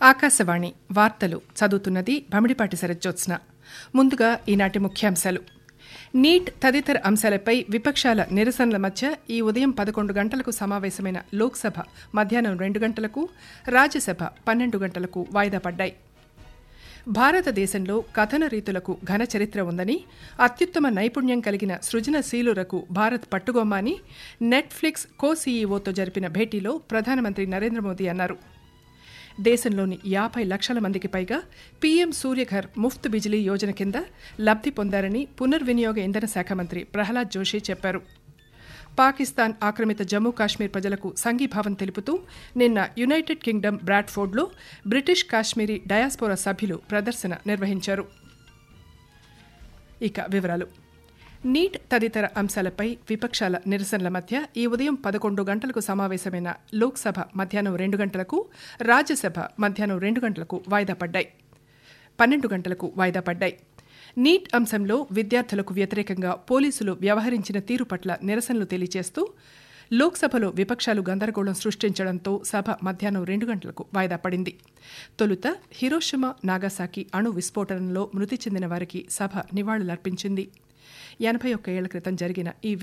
ఆకాశవాణి వార్తలు చదువుతున్నది భమిడిపాటి శరజ్జోత్స్న ముందుగా ఈనాటి ముఖ్యాంశాలు నీట్ తదితర అంశాలపై విపక్షాల నిరసనల మధ్య ఈ ఉదయం పదకొండు గంటలకు సమావేశమైన లోక్సభ మధ్యాహ్నం రెండు గంటలకు రాజ్యసభ పన్నెండు గంటలకు వాయిదా పడ్డాయి భారతదేశంలో కథన రీతులకు ఘన చరిత్ర ఉందని అత్యుత్తమ నైపుణ్యం కలిగిన సృజనశీలురకు భారత్ పట్టుగొమ్మ అని నెట్ఫ్లిక్స్ కో సీఈఓతో జరిపిన భేటీలో ప్రధానమంత్రి నరేంద్ర మోదీ అన్నారు దేశంలోని యాభై లక్షల మందికి పైగా పీఎం సూర్యఘర్ ముఫ్త్ బిజిలీ యోజన కింద లబ్ధి పొందారని పునర్వినియోగ ఇంధన శాఖ మంత్రి ప్రహ్లాద్ జోషి చెప్పారు పాకిస్తాన్ ఆక్రమిత జమ్మూ కాశ్మీర్ ప్రజలకు సంఘీభావం తెలుపుతూ నిన్న యునైటెడ్ కింగ్డమ్ బ్రాడ్ఫోర్డ్లో బ్రిటిష్ కాశ్మీరీ డయాస్పోరా సభ్యులు ప్రదర్శన నిర్వహించారు ఇక వివరాలు నీట్ తదితర అంశాలపై విపక్షాల నిరసనల మధ్య ఈ ఉదయం పదకొండు గంటలకు సమావేశమైన లోక్సభ మధ్యాహ్నం రెండు గంటలకు రాజ్యసభ మధ్యాహ్నం రెండు గంటలకు వాయిదా పడ్డాయి పన్నెండు గంటలకు వాయిదా పడ్డాయి నీట్ అంశంలో విద్యార్థులకు వ్యతిరేకంగా పోలీసులు వ్యవహరించిన తీరు పట్ల నిరసనలు తెలియజేస్తూ లోక్సభలో విపక్షాలు గందరగోళం సృష్టించడంతో సభ మధ్యాహ్నం రెండు గంటలకు వాయిదా పడింది తొలుత హిరోషిమా నాగాసాకి అణు విస్ఫోటనంలో మృతి చెందిన వారికి సభ నివాళులర్పించింది ఎనభై ఒక్క ఏళ్ల క్రితం జరిగిన ఈ